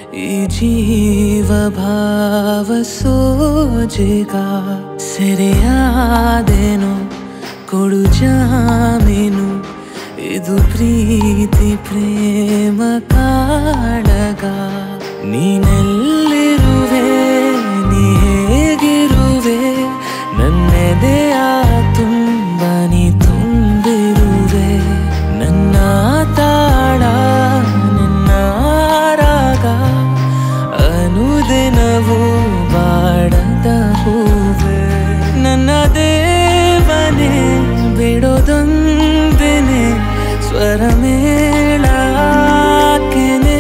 ಈ ಜೀವ ಭಾವ ಸೋಜಿಗ ಸೆರೆಯಾದೇನು ಕೊಡು ಜಾಮೀನು ಇದು ಪ್ರೀತಿ ಪ್ರೇಮ ಕಾಳಗ ನೀನೆಲ್ಲಿರುವೆ ನೀ ಹೇಗಿರುವೆ ನನ್ನೆದೆಯ ತುಂಬ ನೀ ತುಂಬಿರುವೆ ನನ್ನ ತಾಳ ನಿನ್ನ ರಾಗ ಅನುದಿನವೂ ಬಾಡದ ಹೂವೆ ನನ್ನ ದೇವನೇ ಬಿಡೋದೊಂದೇನೆ ಸ್ವರ ಮೇಳಾಕೆನೆ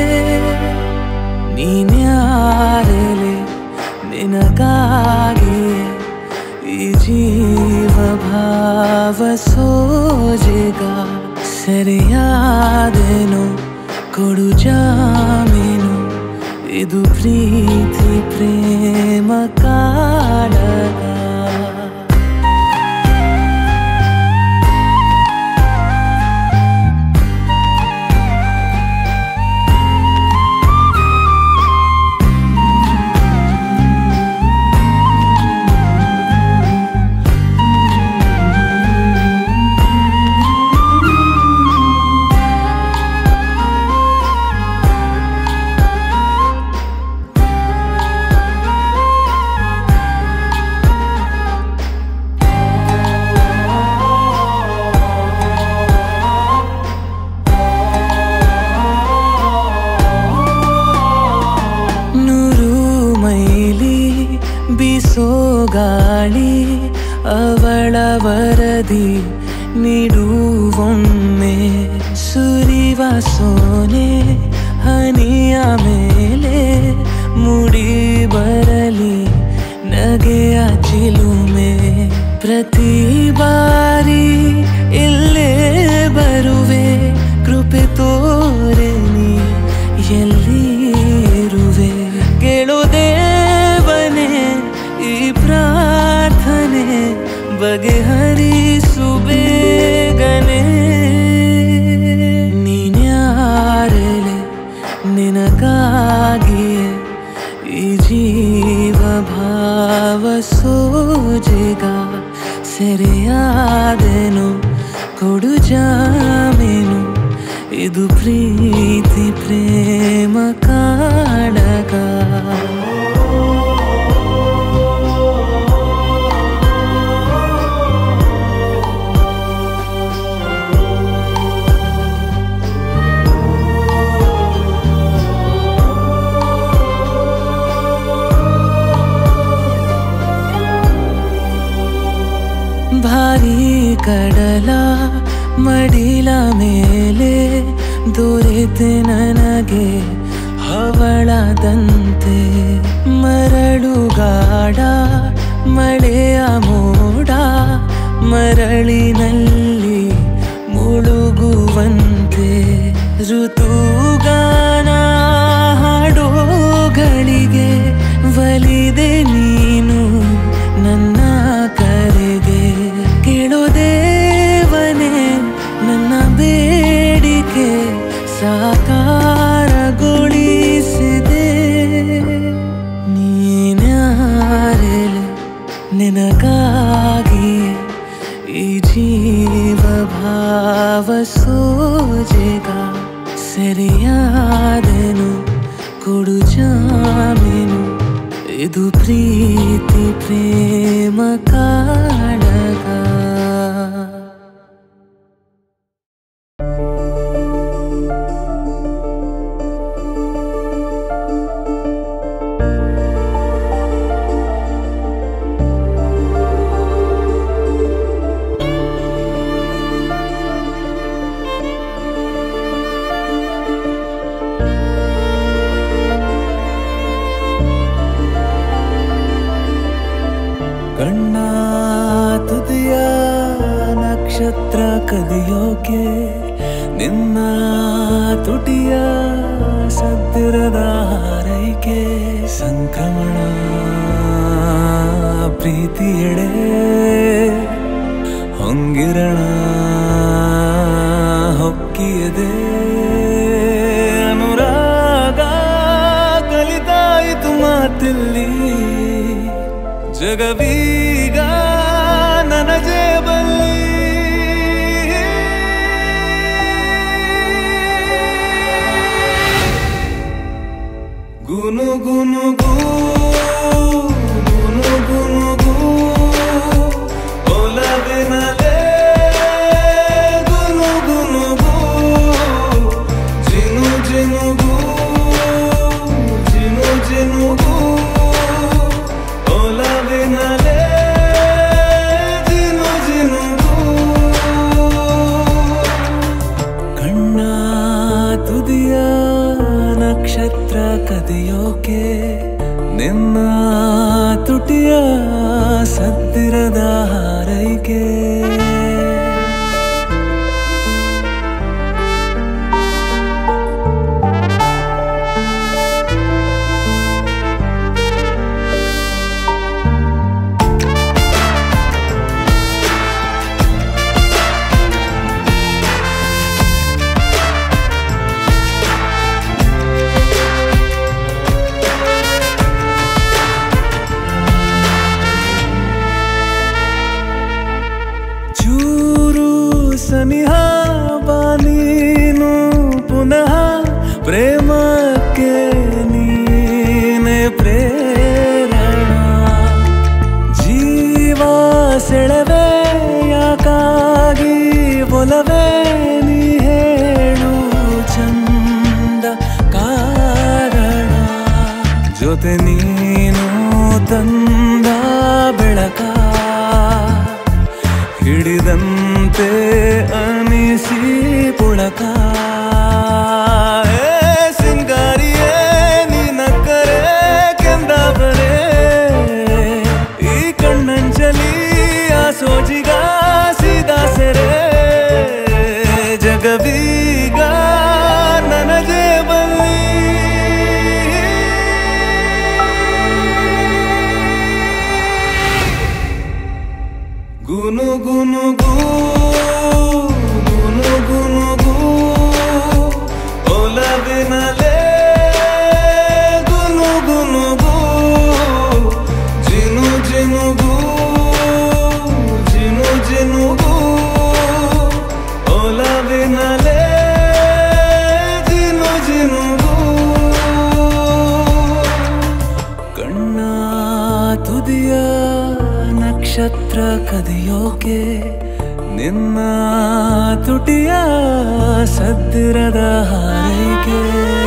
ನೀನ್ಯಾರೆಲೆ ನಿನಗಾಗಿ ಈ ಜೀವ ಭಾವ ಸೋಜಿಗ ಸರಿಯಾದೇನು ಕೊಡು ಜಾಮೀನು ಇದು ಪ್ರೀತಿ ಪ್ರೇಮ ಕಾಳಗ ನೂರು ಮೈಲಿ ಬೀಸೋ ಗಾಳಿ ಅವಳ ವರದಿ ನೀಡುವೊಮ್ಮೆ ಸುರಿವ ಸೋನೆ ಹನಿಯ ಮೇಲೆ ಮುಡಿ ಬರಲಿ ನಗೆಯ ಚಿಲುಮೆ ಪ್ರತಿ ಬಾರಿ ಇಲ್ಲೇ ಬರುವೆ ಕೃಪೆ ತೋರೆ ನೀ ಎಲ್ಲಿ ಇರುವೆ ಕೇಳು ದೇವನೇ ಈ ಪ್ರಾರ್ಥನೆ ಬಗೆಹರಿಸು ಬೇಗನೆ ನೀನ್ಯಾರೆಲೆ ನಿನಗಾಗಿಯೇ ಈ ಜೀವ ಭಾವ ಸೋಜಿಗ ಸೆರೆಯಾದೆನು ಕೊಡು ಜಾಮೀನು ಇದು ಪ್ರೀತಿ ಪ್ರೇಮ ಕಾಳಗ ಭಾರಿ ಕಡಲ ಮಡಿಲ ಮೇಲೆ ದೊರೆತೆ ನನಗೆ ಹವಳದಂತೆ ಮರಳುಗಾಡ ಮಳೆಯ ಮೋಡ ಮರಳಿನಲ್ಲಿ ಮುಳುಗುವಂತೆ ಋತುಗಾನ ಹಾಡೋಗಳಿಗೆ ಒಲಿದೆ ನೀನು ನನ್ನ ಕರೆಗೆ ಕೇಳೋ ದೇವನೇ ನನ್ನ ಬೇಡಿಕೆ ಸಾಕಾರಗೊಳಿಸಿದೆ ನೀನ್ಯಾರೆಲೆ ನಿನಗಾಗಿ ಈ ಜೀವ ಭಾವ ಸೋಜಿಗ ಸರಿಯಾದೆನು ಕೊಡು ಜಾಮೀನು ಇದು ಪ್ರೀತಿ ಪ್ರೇಮ ಕಾಳಗ ಕಣ್ಣ ತುದಿಯ ನಕ್ಷತ್ರ ಕದಿಯೋಕೆ ನಿನ್ನ ತುಟಿಯ ಸದ್ದಿರದ ಹಾರೈಕೆ ಸಂಕ್ರಮಣ ಪ್ರೀತಿಯೆಡೆ ಹೊಂಗಿರಣ ಹೊಕ್ಕಿಯದೆ ಅನುರಾಗ ಮಾತಿಲ್ಲಿ ಜಗವೀಗ ನನ್ನ ಜೇಬಲ್ಲಿ ಗುನು ಗುನು ಗು ಗುನು ಗುನು ಗು ಒಲವಿನಲೆ ಗುನು ಗುನು ಗು ಜಿನು ಜಿನು ಗು ಜಿನು ಜಿನು ಗು ಒಲವಿನಲೆ ಜಿನು ಜಿನು ಗು ಕಣ್ಣ ತುದಿಯ ನಕ್ಷತ್ರ ಕದಿಯೋಕೆ ನಿನ್ನ ತುಟಿಯ ಸದ್ದಿರದ ಹಾರೈಕೆ ಚೂರು ಸನಿಹ ಬಾನೀನು ಪುನಃ ಪ್ರೇಮಕ್ಕೆ ನೀನೆ ಪ್ರೇರಣ ಜೀವ ಸೆಳೆವೆ ಯಾಕಾಗಿ ಒಲವೇ ನೀ ಹೇಳು ಚಂದ ಕಾರಣ ಜೊತೆ ನೀನು ತಂದ ಬೆಳಕ ಹಿಡಿದಂತೆ ಅನಿಸಿ ಪುಳಕ ಏ ಸಿಂಗಾರಿಯೇ ನೀನಕ್ಕರೆ ಕೆಂದಾಬರೆ ಈ ಕಣ್ಣಂಚಲಿ ಆ ಸೋಜಿಗ ಸೀದಾ ಸೆರೆ ಜಗವೀಗ ನನ್ನ ಜೇಬಲ್ಲಿ ಗುನು ಗುನು ಗು ಗುನು ಗುನು ಗು ಒಲವಿನಲೆ ಗುನು ಗುನು ಗು ಜಿನು ಜಿನು ಗು ಜಿನು ಜಿನು ಗು ಒಲವಿನಲೆ ಜಿನು ಜಿನು ಗು ಕಣ್ಣ ತುದಿಯ ನಕ್ಷತ್ರ ಕದಿಯೋಕೆ ನಿನ್ನ ತುಟಿಯ ಸದ್ದಿರದ ಹಾರೈಕೆ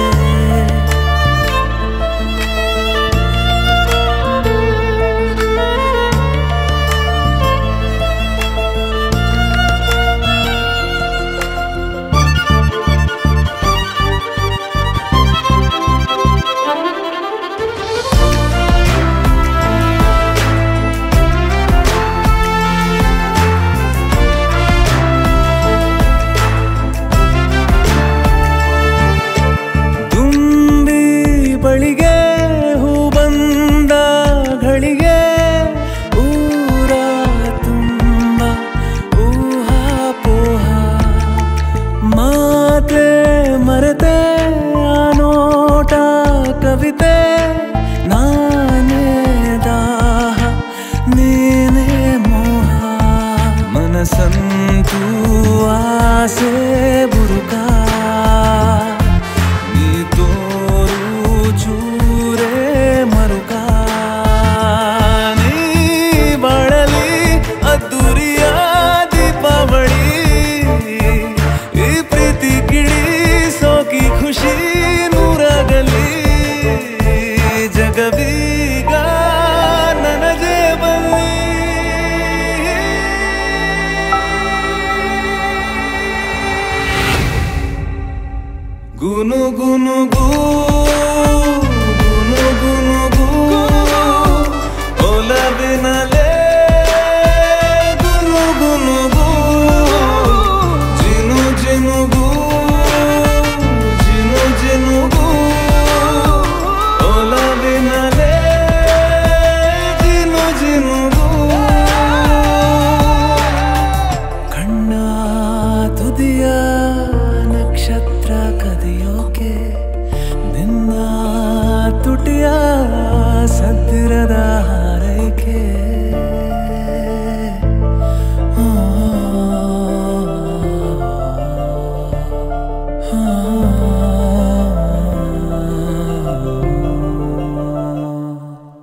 ತುಂಬಿ ಬಳಿಗೆ ಹೂ ಬಂದ ಘಳಿಗೆ ಊರ ತುಂಬ ಊಹಾಪೋಹ ಮಾತೆ ಮರೆತೆ ಆ ನೋಟ ಕವಿತೆ ನಾನೇ ದಾಹ ನೀನೇ ಮೋಹ ಮನಸ್ಸಂತೂ ಆಸೆ ಬುರುಕ ನೀ ತೋರು ಚೂರ ಸದ್ದಿರದ ಹಾರೈಕೆ ಆ, ಆ, ಆ.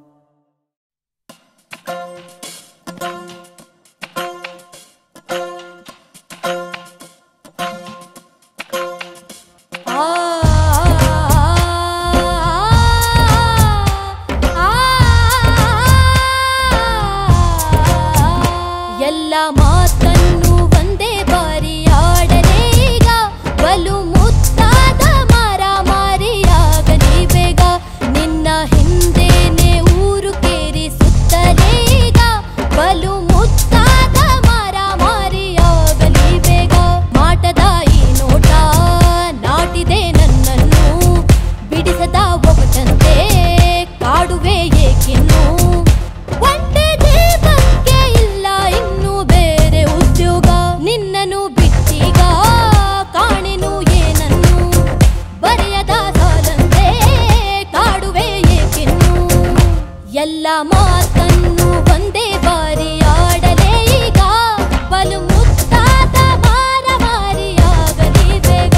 ಎಲ್ಲ ಮಾತನ್ನು ಒಂದೇ ಬಾರಿ ಆಡಲೇ ಈಗ ಬಲು ಮುತ್ತಾದ ಮಾರ ಮಾರಿಯಾಗಲಿ ಬೇಗ ನಿನ್ನ ಹಿಂದೆನೆ ಊರು ಕೇರಿ ಸುತ್ತಲೇ ಈಗ ಬಲು ಮುತ್ತಾದ ಮಾರ ಮಾರಿಯಾಗಲಿ ಬೇಗ ಮಾಟದ ಈ ನೋಟ ನಾಟಿದೆ ನನ್ನನ್ನು ಬಿಡಿಸದ ಒಗಟಂತೆ ಕಾಡುವೆ ಏಕಿನ್ನು ಒಂದೇ ದೇವಕ್ಕೆ ಇಲ್ಲ ಇನ್ನು ಬೇರೆ ಉದ್ಯೋಗ ನಿನ್ನನ್ನು ಬಿಟ್ಟೀಗ ಕಾಣೆನು ಏನನ್ನು ಬರೆಯದ ಸಾಲಂತೆ ಕಾಡುವೆ ಏಕಿನ್ನು ಎಲ್ಲ ಮಾತನ್ನು ಒಂದೇ ಬಾರಿ ಆಡಲೇ ಈಗ ಬಲು ಮುತ್ತಾದ ಮಾರ ಮಾರಿಯಾಗಲಿ ಬೇಗ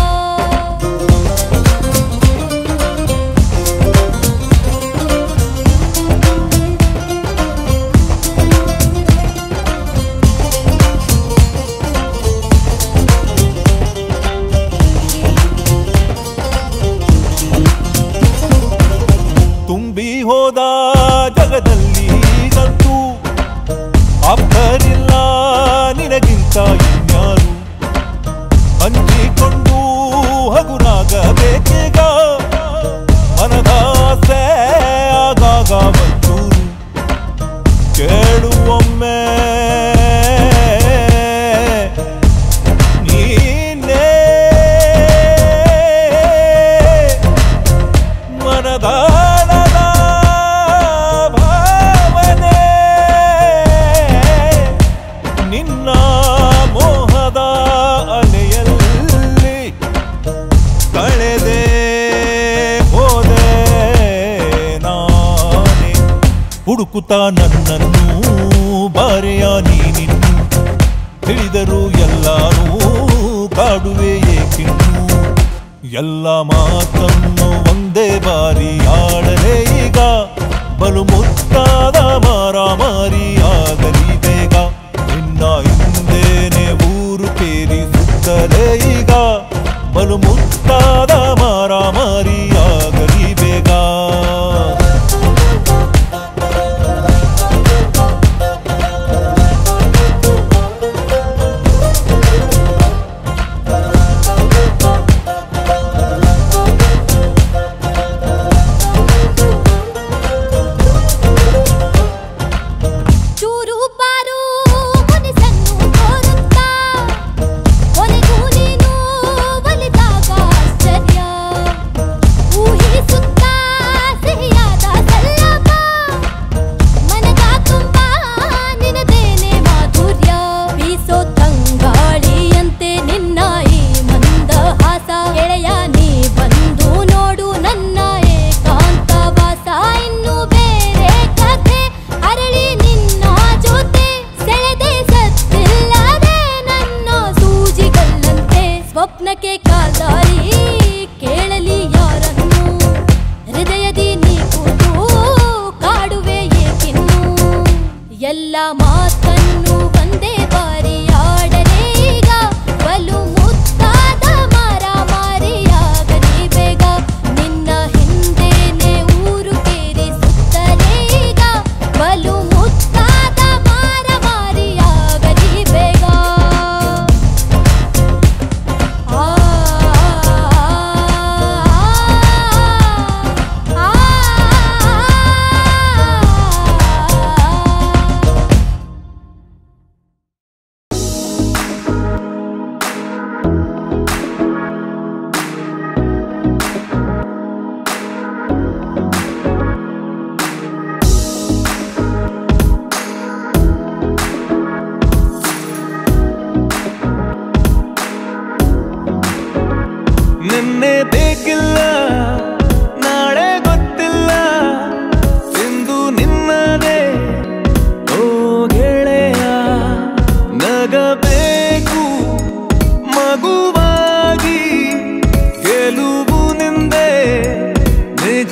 ತುಂಬಿ ಹೋದ ಜಗದಲ್ಲಿ ಗಂತು ಅಬ್ಬರಿಲ್ಲ ನಿನಗಿಂತ ಇನ್ಯಾರು ಹಂಚಿಕೊಂಡು ಹಗುರಾಗಬೇಕೀಗ ಮನದ ಆಸೆ ಆಗಾಗ ಒಂಚೂರು ಕೇಳುವೊಮ್ಮೆ ನೀನೇ ಮನದಾಳದ ಭಾವನೆ ನಿನ್ನ ಮೋಹದ ಅಲೆಯಲ್ಲಿ ಕಳೆದೆ ಹೋದೆ ನಾನೇ ಹುಡುಕುತ್ತಾ ನನ್ನನ್ನು ಬಾರೆಯ ನೀನಿನ್ನು ತಿಳಿದರು ಎಲ್ಲರೂ ಕಾಡುವೆ ಏಕಿನ್ನು ಎಲ್ಲ ಮಾತನ್ನು ಒಂದೇ ಬಾರಿ ಆಡಲೇ ಈಗ ಬಲು ಮುತ್ತಾದ ಮಾರ ಮಾರಿ ಆಗಲಿ ಬೇಗ ನಿನ್ನ ಹಿಂದೇನೆ ಊರು ಕೇರಿ ಸುತ್ತಲೇ ಈಗ ಬಲು ಮುತ್ತಾದ ಮಾರ ಮಾರಿ ಆಗಲಿ ಬೇಗ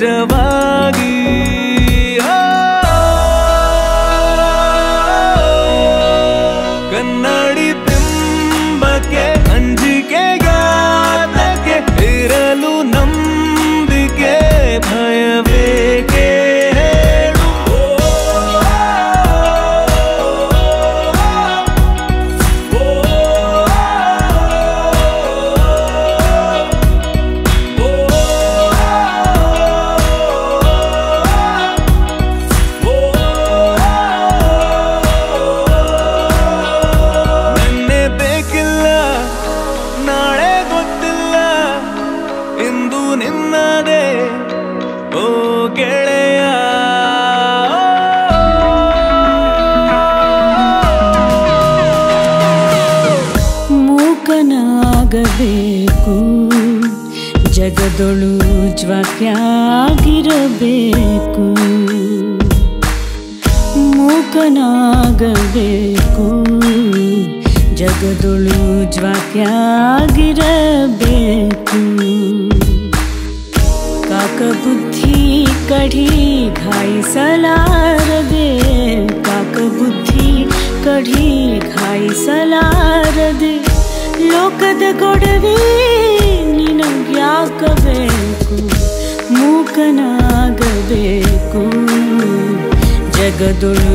ನಿಜವಾಗಿ ಆ, ಕನ್ನಡಿ ಬಿಂಬಕ್ಕೆ ಅಂಜಿಕೆ ಗಾತಕ್ಕೆ ಇರಲು ನಂಬಿಕೆ ಭಯವೇಕೆ ಹೇಳು ನೆನ್ನೆ ಬೇಕಿಲ್ಲ ನಾಳೆ ಗೊತ್ತಿಲ್ಲ ಇಂದು ನಿನ್ನದೇ ಓ ಗೆಳೆಯ ಮೂಕನಾಗಬೇಕು ಜಗದೊಳು ಜ್ವಾಕ್ಯಾಗಿರಬೇಕು ಮೂಕನಾಗಬೇಕು ಜಗದೊಳು ಜ್ವಾಕ್ಯಾಗಿರಬೇಕು ಕಾಕ ಬುದ್ಧಿ ಕಢಿ ಘಾಯಿಸಲಾರದೆ ಕಾಕ ಬುದ್ಧಿ ಕಢಿ ಘಾಯಿಸಲಾರದೆ ಲೋಕದ ಗೊಡವೆ ನಿನಗ್ಯಾಕಬೇಕು ಮೂಕನಾಗಬೇಕು ಜಗದೊಳು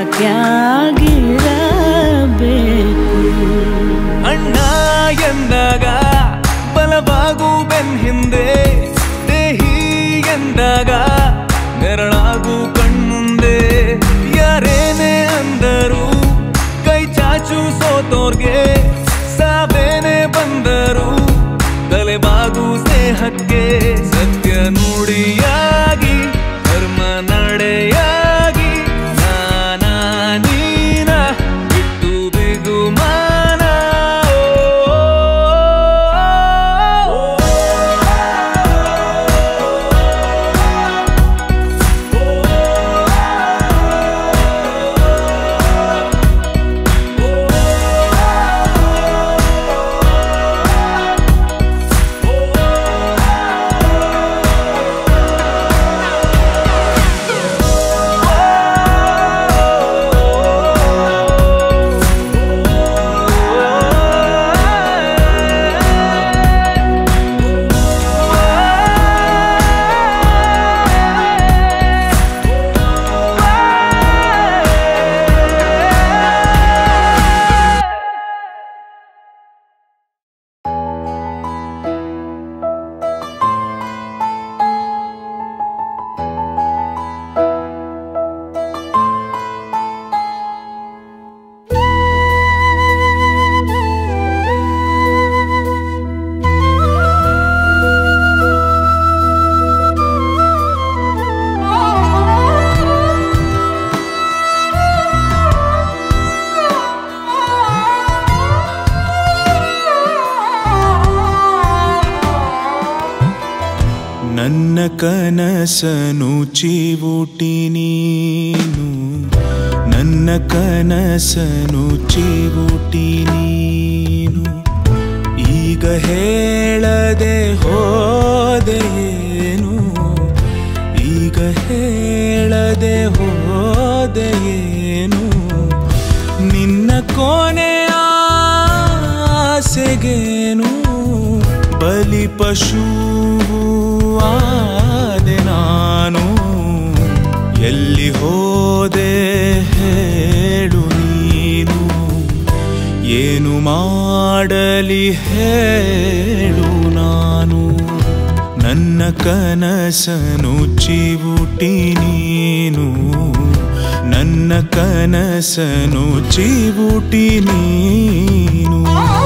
ಜ್ವಾಕ್ಯಾಗಿರಬೇಕು ಅಣ್ಣ ಎಂದಾಗ ಬಲವಾಗು ಬೆನ್ ಹಿಂದೆ ದೇಹಿ ಎಂದಾಗ ನೆರಳಾಗು ಕಣ್ಮುಂದೆ ಯಾರೇನೇ ಅಂದರು ಕೈ ಚಾಚು ಸೋತೋರ್ಗೆ ಸಾಬೇನೆ ಬಂದರು ತಲೆಬಾಗು ಸ್ನೇಹಕ್ಕೆ ಸತ್ಯ ನುಡಿಯಾಗಿ ಧರ್ಮ ನಡೆಯಾಗಿ ನಾನಾ ನೀನ ಬಿಟ್ಟು ಬಿಗುಮಾನ ನನ್ನ ಕನಸನು ಚೀವುಟಿ ನೀನು ನನ್ನ ಕನಸನು ಚೀವುಟಿ ನೀನು ಈಗ ಹೇಳದೆ ಹೋದೆಯೇನು ಈಗ ಹೇಳದೆ ಹೋದೆಯೇನು ನಿನ್ನ ಕೊನೆಯ ಆಸೆಗೇನು ಬಲಿ ಪಶು ಆದೆ ನಾನು ಎಲ್ಲಿ ಹೋದೆ ಹೇಳು ನೀನು ಏನು ಮಾಡಲಿ ಹೇಳು ನಾನು ನನ್ನ ಕನಸನು ಚಿವುಟಿ ನೀನು ನನ್ನ ಕನಸನು ಚಿವುಟಿ ನೀನು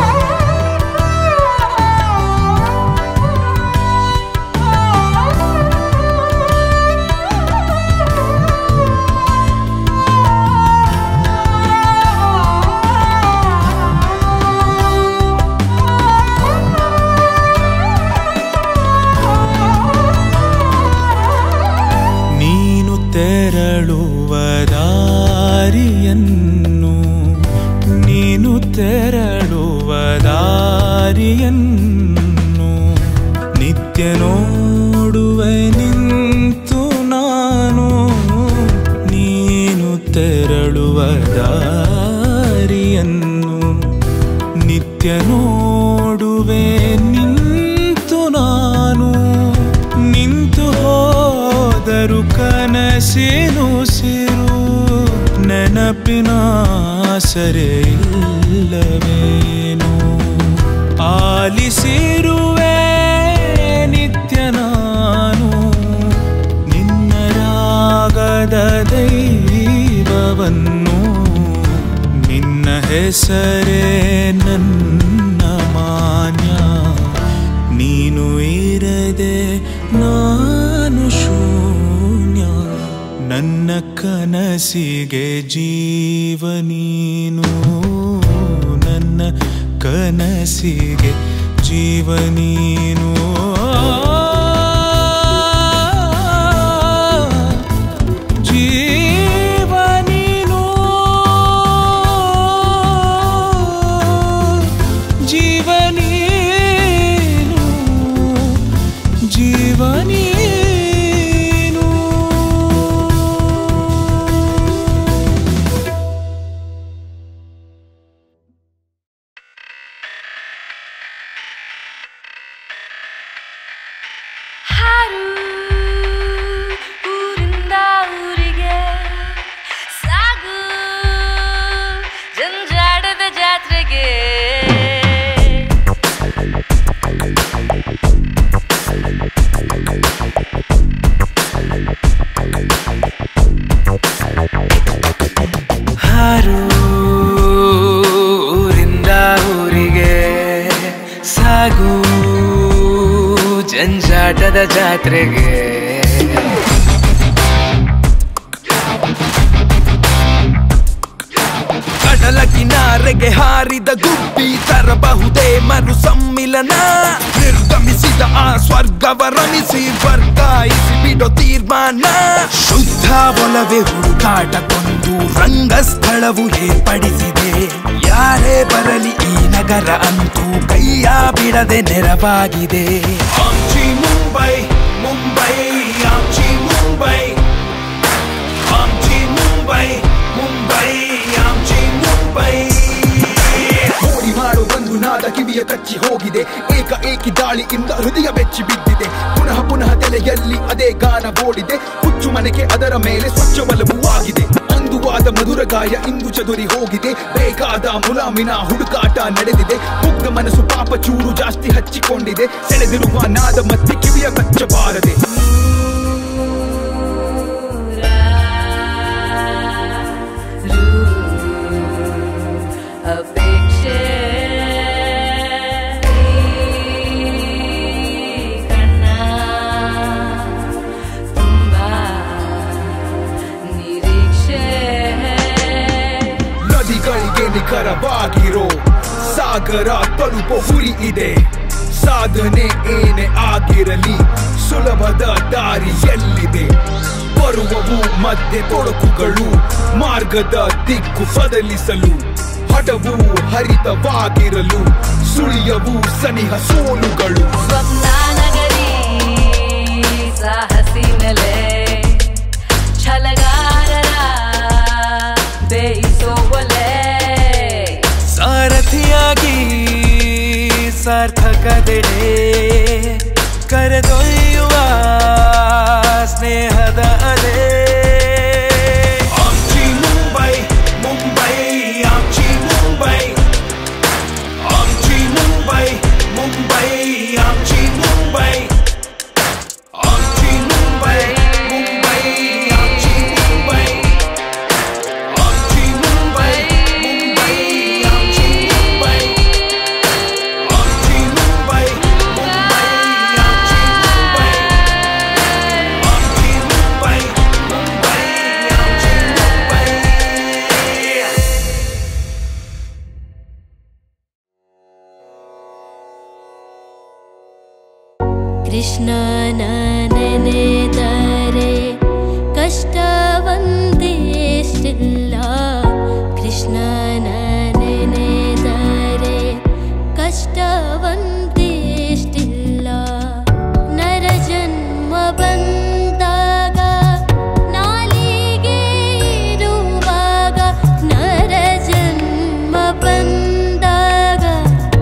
ನೀನು ತೆರಳುವ ದಾರಿಯನ್ನು ನೀನು ತೆರಳುವ ನಿತ್ಯ ನೋಡುವೆ ನಿಂತು ನಾನು ನಿಂತು ಹೋದರು ಕನಸಿನು ಸಿರು ನೆನಪಿನ ಸರೆ ಇಲ್ಲವೇನು ಆಲಿಸಿರುವೆ ನಿತ್ಯ ನಾನು ನಿನ್ನ ರಾಗದ ದೈವವನ್ನು ನಿನ್ನ ಹೆಸರೇ ನನ್ನ ಮಾನ್ಯ ನೀನು ಇರದೆ ನಾನು ಶೂನ್ಯ ನನ್ನ ಕನಸಿಗೆ ಜೀವ ನೀನು ನನ್ನ ಕನಸಿಗೆ ಜೀವ ನೀನು ಜೀವ ನೀನು ಜೀವ ನೀನು ಜೀವ ನೀನು ಹಾರು ಊರಿಂದ ಊರಿಗೆ ಸಾಗು ಜಂಜಾಡದ ಜಾತ್ರೆಗೆ ಹಾರು ಊರಿಂದ ಊರಿಗೆ ಸಾಗು ಜಂಜಾಟದ ಜಾತ್ರೆಗೆ ಕಡಲ ಕಿನಾರೆಗೆ ಹಾರಿದ ಗುಬ್ಬಿ ತರಬಹುದೇ ಮರು ಸಮ್ಮಿಲನ ನಿರ್ಗಮಿಸಿದ ಆ ಸ್ವರ್ಗವ ರಮಿಸಿ ವರ್ಗಾಯಿಸಿ ಬಿಡೋ ತೀರ್ಮಾನ ಶುದ್ಧ ಒಲವೇ ಹುಡುಕಾಟಕ್ಕೊಂದು ರಂಗಸ್ಥಳವು ಏರ್ಪಡಿಸಿದೆ ಯಾರೇ ಬರಲಿ ಈ ನಗರ ಅಂತೂ ಕೈಯ ಬಿಡದೆ ನೆರವಾಗಿದೆ ಆಮ್ಚಿ ಮುಂಬೈ ಮುಂಬೈ ಆಮ್ಚಿ ಮುಂಬೈ ಆಮ್ಚಿ ಮುಂಬೈ ಮುಂಬೈ ಆಮ್ಚಿ ಮುಂಬೈ ಮೋಡಿ ಮಾಡೋ ಒಂದು ನಾದ ಕಿವಿಯ ಕಚ್ಚಿ ಹೋಗಿದೆ ಏಕ ಏಕಿ ದಾಳಿಯಿಂದ ಹೃದಯ ಬೆಚ್ಚಿ ಬಿದ್ದಿದೆ ಪುನಃ ಪುನಃ ತಲೆಯಲ್ಲಿ ಅದೇ ಗಾನ ಓಡಿದೆ ಹುಚ್ಚು ಮನೆಗೆ ಅದರ ಮೇಲೆ ಸ್ವಚ್ಛ ಒಲವು ಆಗಿದೆ ಅಂದುವಾದ ಮಧುರ ಗಾಯ ಇಂದು ಚದುರಿ ಹೋಗಿದೆ ಬೇಕಾದ ಮುಲಾಮಿನ ಹುಡುಕಾಟ ನಡೆದಿದೆ ಮುಗ್ಧ ಮನಸ್ಸು ಪಾಪ ಚೂರು ಜಾಸ್ತಿ ಹಚ್ಚಿಕೊಂಡಿದೆ ಸೆಳೆದಿರುವ ನಾದ ಮತ್ತೆ ಕಿವಿಯ ಕಚ್ಚಬಾರದೆ ಅಪೇಕ್ಷೆ ಕಣ್ಣ ತುಂಬಾ ನಿರೀಕ್ಷೆ ನದಿಗಳಿಗೆ ನಿಖರವಾಗಿರೋ ಸಾಗರ ತಲುಪೋ ಗುರಿ ಇದೆ ಸಾಧನೆ ಏನೇ ಆಗಿರಲಿ ಸುಲಭದ ದಾರಿ ಎಲ್ಲಿದೆ ಬರುವವು ಮಧ್ಯೆ ತೊಡಕುಗಳು ಮಾರ್ಗದ ದಿಕ್ಕು ಬದಲಿಸಲು ಹಠವು ಹರಿತವಾಗಿರಲು ಸುಳಿಯವು ಸನಿಹ ಸೋಲುಗಳು ಸ್ವಪ್ನ ನಗರಿ ಸಾಹಸಿ ನೆಲೆ ಛಲಗಾರರ ಬೇಯಿಸೋ ಒಲೆ ಸಾರಥಿಯಾಗಿ ಸಾರ್ಥಕದೆಡೆ ಕರೆದೊಯ್ಯುವ ಸ್ನೇಹದ ಅಲೆ ಆಮ್ಚಿ ಮುಂಬೈ ಮುಂಬೈ ಆಮ್ಚಿ ಮುಂಬೈ ಆಮ್ಚಿ ಮುಂಬೈ ಮುಂಬೈ ಆಮ್ಚಿ ಮುಂಬೈ ಆಮ್ಚಿ ಮುಂಬೈ ಮುಂಬೈ ಆಮ್ಚಿ ಮುಂಬೈ ಆಮ್ಚಿ ಮುಂಬೈ ಮುಂಬೈ ಆಮ್ಚಿ ಮುಂಬೈ ಆಮ್ಚಿ ಮುಂಬೈ ಮುಂಬೈ ಆಮ್ಚಿ ಮುಂಬೈ ಆಮ್ಚಿ ಮುಂಬೈ ಮುಂಬೈ ಆಮ್ಚಿ ಮುಂಬೈ ಕೃಷ್ಣನ ನೆನೆದರೆ ಕಷ್ಟವಂದೇಷ್ಟಿಲ್ಲ ಕೃಷ್ಣನ ನೆನೆದರೆ ಕಷ್ಟವಂದೇಷ್ಟಿಲ್ಲ ನರ ಜನ್ಮ ಬಂದಾಗ ನಾಲಿಗೆ ಇರುವಾಗ ನರ ಜನ್ಮ ಬಂದಾಗ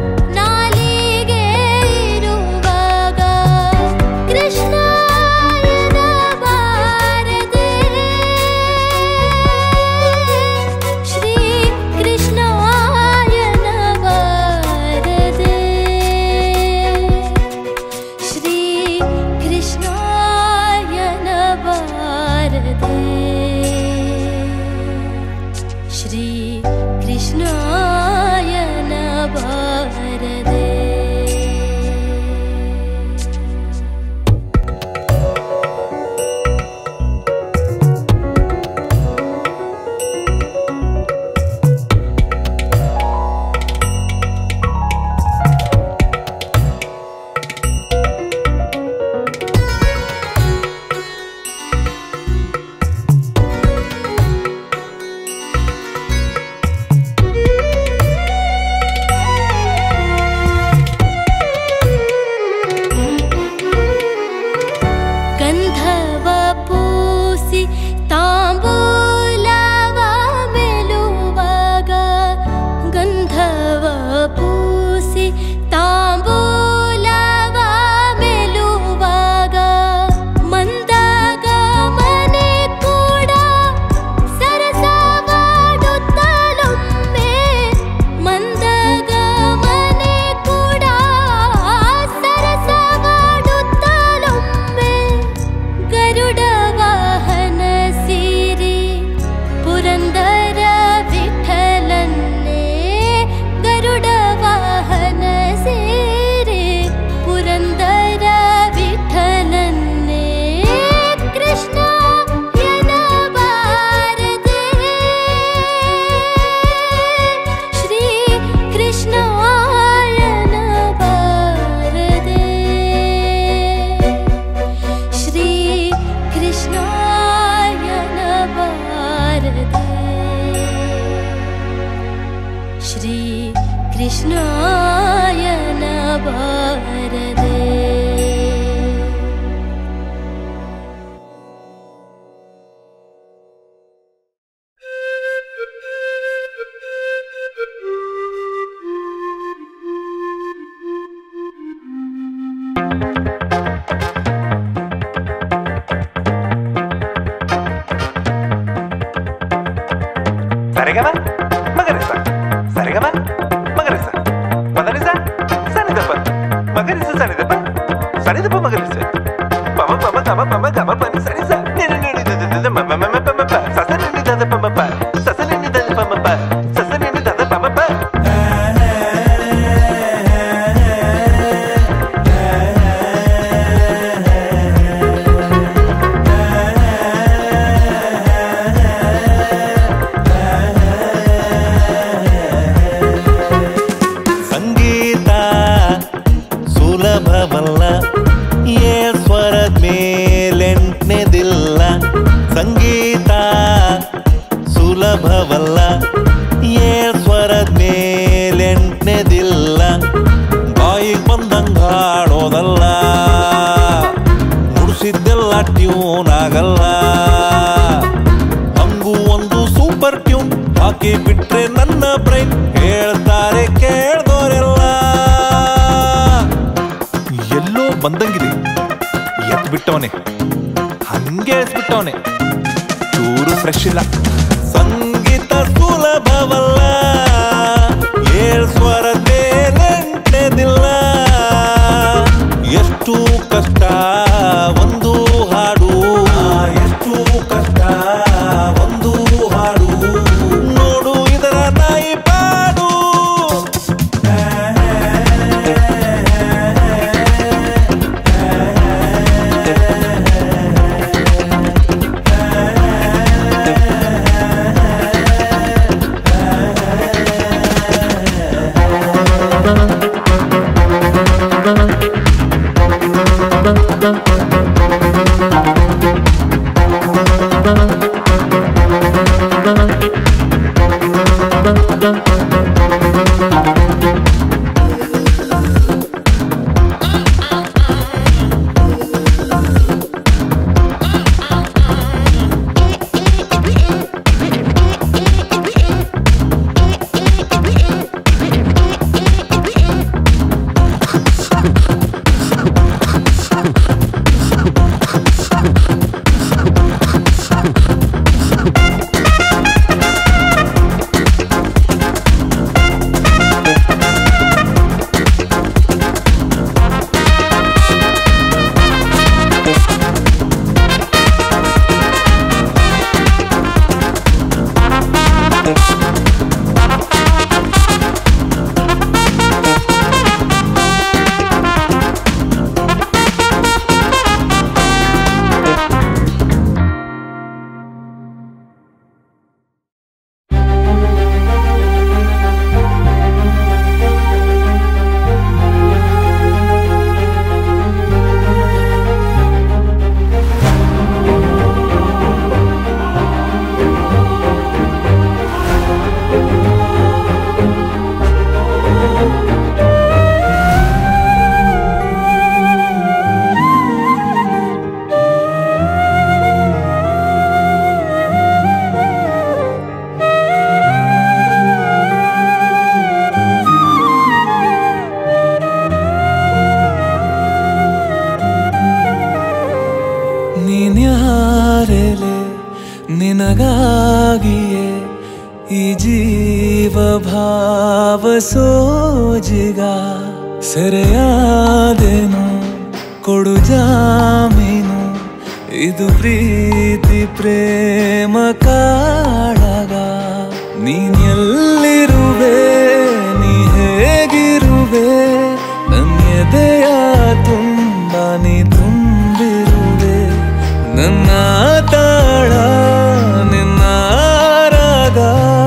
ಸರಿಗಮ ಮಗರಿಸ ಸರಿಗಮ ಮಗರಿಸ ಪದನಿಸ ಸನಿದಪ್ಪ ಮಗರಿಸ ಸನಿದಪ್ಪ ಸನಿದಪ್ಪ ಮಗರಿಸ ಪಮ ಪಮ ಗಮ ಪಮ ಗಮ ಪನಿ ಸನಿಸ ನಿನ ನಿನ ಮಮ ಮಮ ಪಮ ಪ ಸಸ ನಿನಿ ದದ ಪಮ ಪ ಸಸ ನಿನಿ ದದ ಪಮ ಪ ಸಸ ನಿನಿ ದದ ಪಮ ಪ ಸಂಗೀತ ಸುಲಭವಲ್ಲ ಏ ಸ್ವರದ ಮೇಲೆಂಟನೇದಿಲ್ಲ ಸಂಗೀತ ಸುಲಭವಲ್ಲ ಏ ಸ್ವರದ ಮೇಲೆಂಟನೇದಿಲ್ಲ ಬಾಯಿಗೆ ಬಂದಂಗ ಹಾಡೋದಲ್ಲ ನುಡಿಸಿದ್ದೆಲ್ಲ ಟ್ಯೂನ್ ಆಗಲ್ಲ ಹಂಗೂ ಒಂದು ಸೂಪರ್ ಟ್ಯೂನ್ ಹಾಕಿ ಬಿಟ್ರೆ ನನ್ನ ಬ್ರೈನ್ ಹೇಳ್ತಾರೆ ಕೇಳ್ದೋರೆಲ್ಲ ಎಲ್ಲೋ ಬಂದಂಗಿದೆ ಎತ್ ಬಿಟ್ಟವನೆ ಹಂಗೆ ಎಸ್ಬಿಟ್ಟವನೆ ಚೂರು ಫ್ರೆಶ್ ಇಲ್ಲ ಸಂಗೀತ ಸುಲಭವಲ್ಲ ಏಳ್ ಸ್ವರ ಮೇಲೆಂಟೆದಿಲ್ಲ ಎಷ್ಟು ಕಷ್ಟ ಒಂದು ಹಾಡು ಎಷ್ಟು ಕಷ್ಟ ಒಂದು ಹಾಡು ನೋಡು ಇದರ ನಾಯಿ ಪಾಡು ನೀನ್ಯಾರೆಲೆ ನಿನಗಾಗಿಯೇ ಈ ಜೀವ ಭಾವ ಸೋಜಿಗ ಸೆರೆಯಾದೆನು ಕೊಡು ಜಾಮೀನು ಇದು ಪ್ರೀತಿ ಪ್ರೇಮ ಕಾಳಗ ನೀನ್ ಎಲ್ಲಿರುವೆ ನೀ ಹೇಗಿರುವೆ ನನ್ನ ಎದೆಯ ತುಂಬ ನೀ ತುಂಬಿರುವೆ ನನ್ನ ತಾಳ ನಿನ್ನ ರಾಗ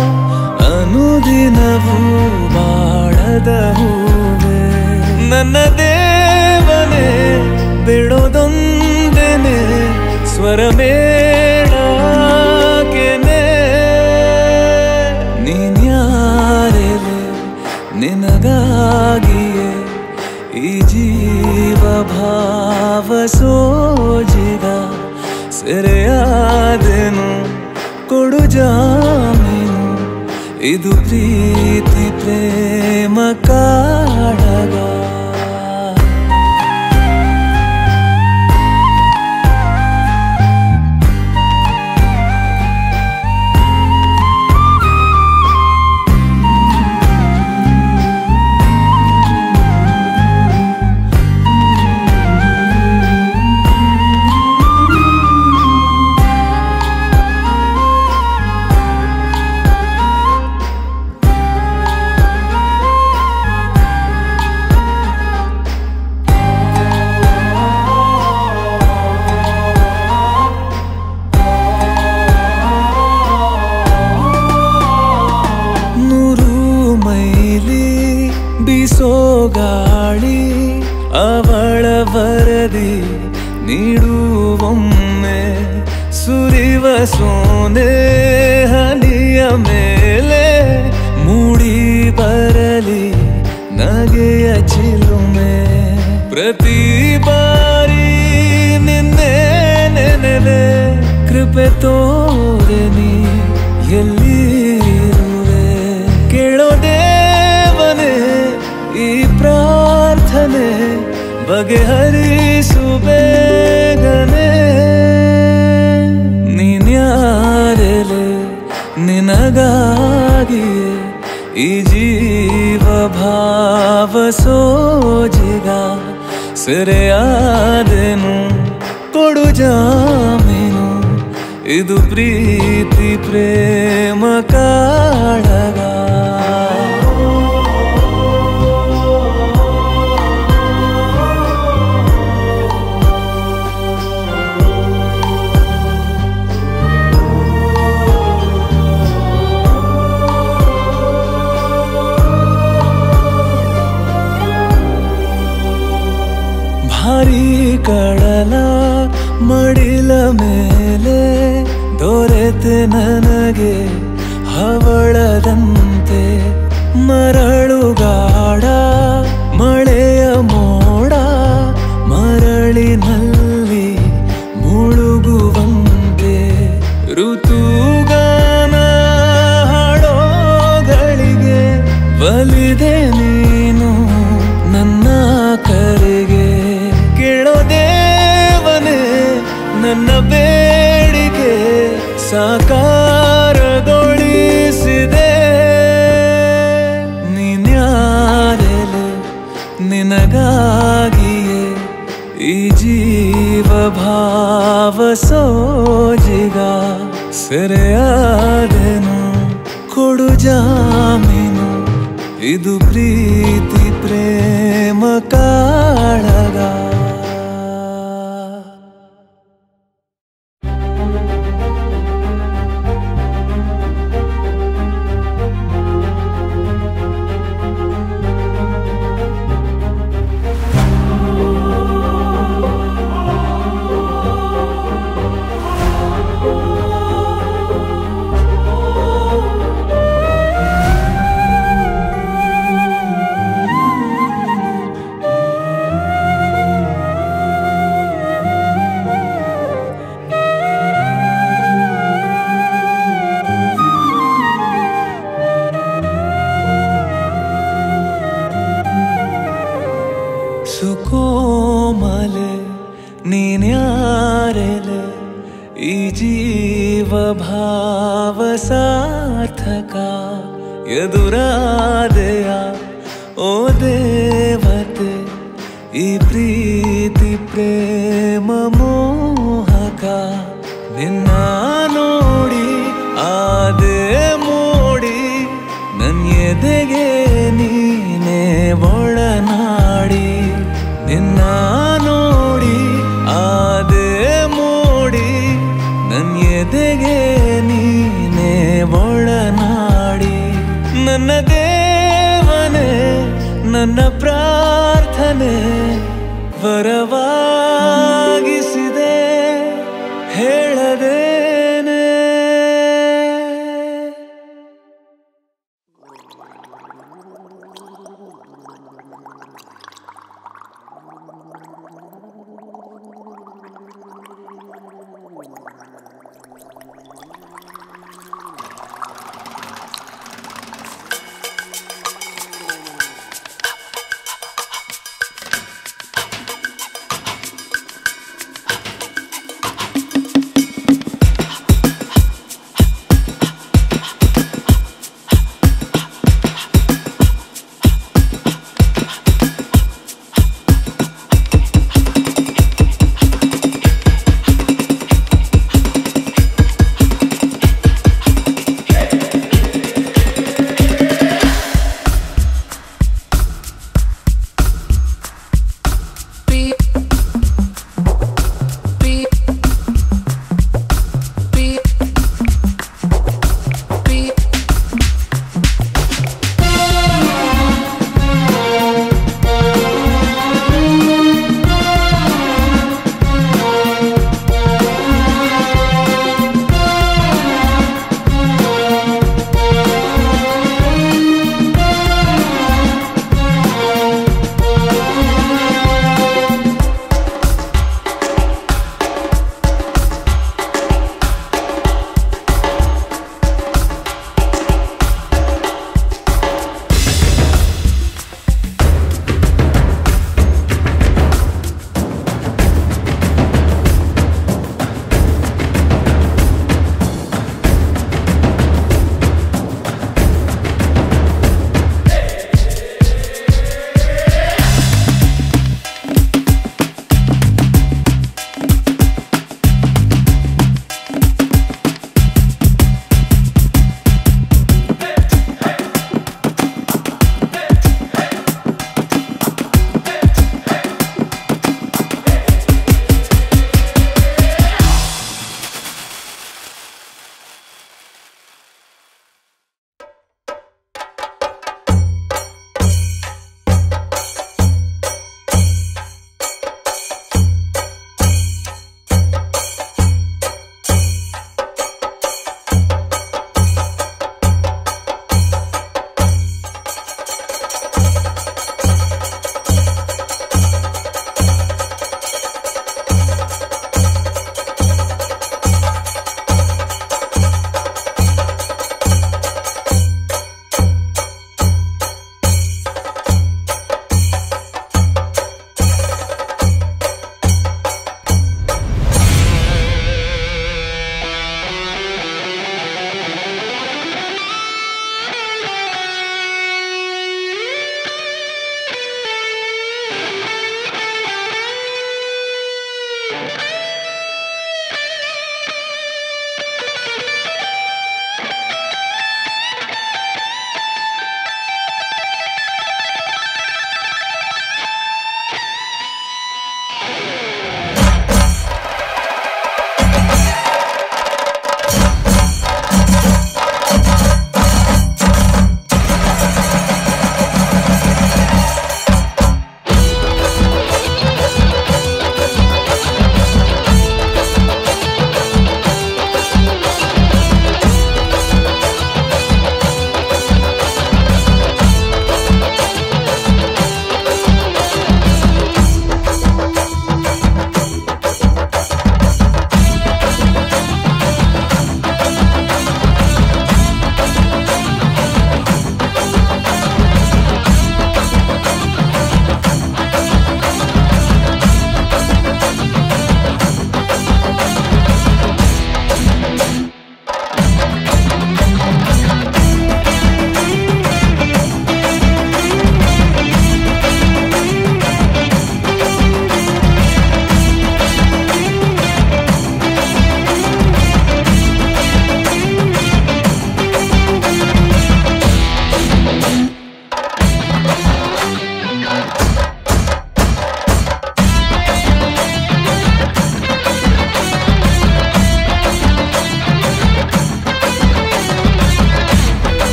ಅನುದಿನವೂ ಬಾಳದ ಹೂವೆ ನನ್ನ ದೇವನೇ ಬಿಡೋದೊಂದೇನೆ ಸ್ವರ ಮೇಳಾಕೆನೆ ನೀನ್ಯಾರೆಲೆ ನಿನಗಾಗಿಯೇ ಈ ಜೀವ ಭಾವ ಸೋಜಿಗ ಸೆರೆಯಾದೆನು ಕೊಡು ಜಾಮೀನು ಇದು ಪ್ರೀತಿ ಪ್ರೇಮ ಕಾಡಗ ಸೋನೆ ಹನಿಯ ಮೇಲೆ ಮೂಡಿ ಬರಲಿ ನಗೆಯ ಚಿಲುಮೆ ಪ್ರತಿ ಬಾರಿ ನಿನ್ನೆ ನೆನೆವೆ ಕೃಪೆ ತೋರೆ ನೀ ಎಲ್ಲಿರುವೆ ಕೇಳೋ ದೇವನೇ ಈ ಪ್ರಾರ್ಥನೆ ಬಗೆಹರಿಸು ಬೇಗನೆ ನೀನ್ಯಾರೆಲೆ ನಿನಗಾಗಿಯೇ ಈ ಜೀವ ಭಾವ ಸೋಜಿಗ ಸೆರೆಯಾದೆನು ಕೊಡು ಜಾಮೀನು ಇದು ಪ್ರೀತಿ ಪ್ರೇಮ ಕಾಳಗ ಭಾರಿ ಕಡಲ ಮಡಿಲ ಮೇಲೆ ದೊರೆತೆ ನನಗೆ ಹವಳದಂತೆ ಮರಳುಗಾಡ ಮಳೆಯ ಮೋಡ ಮರಳಿನಲ್ಲಿ ಮುಳುಗುವಂತೆ ಋತುಗಾನ ಹಾಡೋಗಳಿಗೆ ಬಲಿದೆ ನೀನು ನನ್ನ ಕರೆಗೆ ಕೇಳೋ ದೇವನೇ ನನ್ನ ಬೇಡಿಕೆ ಸಾಕಾರಗೊಳಿಸಿದೆ ನೀನ್ಯಾರೆಲೆ ನಿನಗಾಗಿಯೇ ಈ ಜೀವ ಭಾವ ಸೋಜಿಗ ಸೆರೆಯಾದೆನು ಕೊಡು ಜಾಮೀನು ಇದು ಪ್ರೀತಿ ಪ್ರೇಮ ಕಾಳಗ ಸುಕೋಮಲೆ ನೀನ್ಯಾರೆಲೆ ಈ ಜೀವ ಭಾವ ಸಾರ್ಥಕ ಎದುರಾದೆಯ ಓ ದೇವತೆ ಈ ಪ್ರೀತಿ ಪ್ರೇಮ ಮೋಹಕ ನಿನ್ನ ನೋಡಿ ಆದೆ ಮೋಡಿ ನನ್ ಎದೆಗೆ ನೀನೇ ಒಳನಾಡಿ ನಿನ್ನ ನೋಡಿ ಆದೆ ಮೋಡಿ ನನ್ ಎದೆಗೆ ನೀನೇ ಒಳನಾಡಿ ನನ್ನ ದೇವನೇ ನನ್ನ ಪ್ರಾರ್ಥನೆ ವರವಾ